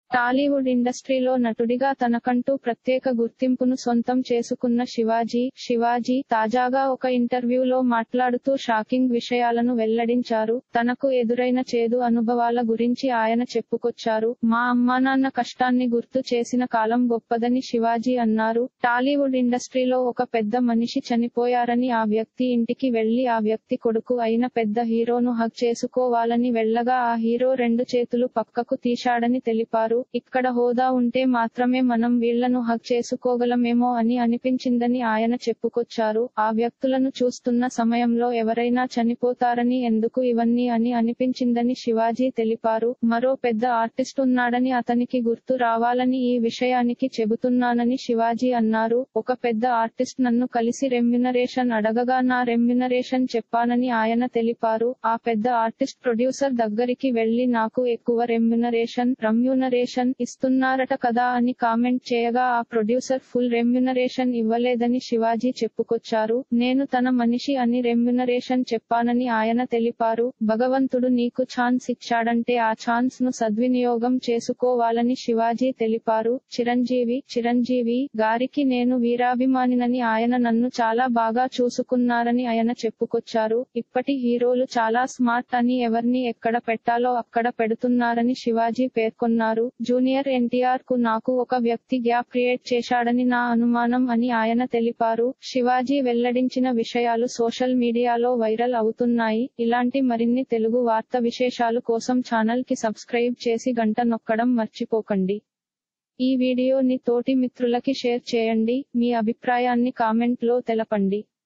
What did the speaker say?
టాలీవుడ్ ఇండస్ట్రీలో నటుడిగా తనకంటూ ప్రత్యేక గుర్తింపును సొంతం చేసుకున్న శివాజీ శివాజీ తాజాగా ఒక ఇంటర్వ్యూలో మాట్లాడుతూ షాకింగ్ విషయాలను వెల్లడించారు తనకు ఎదురైన చేదు అనుభవాల గురించి ఆయన చెప్పుకొచ్చారు మా అమ్మానాన్న కష్టాన్ని గుర్తు చేసిన కాలం గొప్పదని శివాజీ అన్నారు టాలీవుడ్ ఇండస్ట్రీలో ఒక పెద్ద మనిషి చనిపోయారని ఆ వ్యక్తి ఇంటికి వెళ్లి ఆ వ్యక్తి కొడుకు అయిన పెద్ద హీరోను హగ్ చేసుకోవాలని వెళ్ళగా ఆ హీరో రెండు చేతులు పక్కకు తీశాడని తెలిపారు ఇక్కడ హోదా ఉంటే మాత్రమే మనం వీళ్లను హక్ చేసుకోగలమేమో అని అనిపించిందని ఆయన చెప్పుకొచ్చారు ఆ వ్యక్తులను చూస్తున్న సమయంలో ఎవరైనా చనిపోతారని ఎందుకు ఇవన్నీ అని అనిపించిందని శివాజీ తెలిపారు మరో పెద్ద ఆర్టిస్ట్ ఉన్నాడని అతనికి గుర్తు రావాలని ఈ విషయానికి చెబుతున్నానని శివాజీ అన్నారు ఒక పెద్ద ఆర్టిస్ట్ నన్ను కలిసి రెమ్యునరేషన్ అడగగా నా రెమ్యునరేషన్ చెప్పానని ఆయన తెలిపారు ఆ పెద్ద ఆర్టిస్ట్ ప్రొడ్యూసర్ దగ్గరికి వెళ్లి నాకు ఎక్కువ రెమ్యునరేషన్ రమ్యూనరేషన్ ఇస్తున్నారట కదా అని కామెంట్ చేయగా ఆ ప్రొడ్యూసర్ ఫుల్ రెమ్యునరేషన్ ఇవ్వలేదని శివాజీ చెప్పుకొచ్చారు నేను తన మనిషి అని రెమ్యునరేషన్ చెప్పానని ఆయన తెలిపారు భగవంతుడు నీకు ఛాన్స్ ఇచ్చాడంటే ఆ ఛాన్స్ ను సద్వినియోగం చేసుకోవాలని శివాజీ తెలిపారు చిరంజీవి చిరంజీవి గారికి నేను వీరాభిమానినని ఆయన నన్ను చాలా బాగా చూసుకున్నారని ఆయన చెప్పుకొచ్చారు ఇప్పటి హీరోలు చాలా స్మార్ట్ అని ఎవరిని ఎక్కడ పెట్టాలో అక్కడ పెడుతున్నారని శివాజీ పేర్కొన్నారు జూనియర్ ఎన్టీఆర్ కు నాకు ఒక వ్యక్తి గ్యాప్ క్రియేట్ చేశాడని నా అనుమానం అని ఆయన తెలిపారు శివాజీ వెల్లడించిన విషయాలు సోషల్ మీడియాలో వైరల్ అవుతున్నాయి ఇలాంటి మరిన్ని తెలుగు వార్త విశేషాలు కోసం ఛానల్ కి సబ్స్క్రైబ్ చేసి గంట నొక్కడం మర్చిపోకండి ఈ వీడియోని తోటి మిత్రులకి షేర్ చేయండి మీ అభిప్రాయాన్ని కామెంట్ లో తెలపండి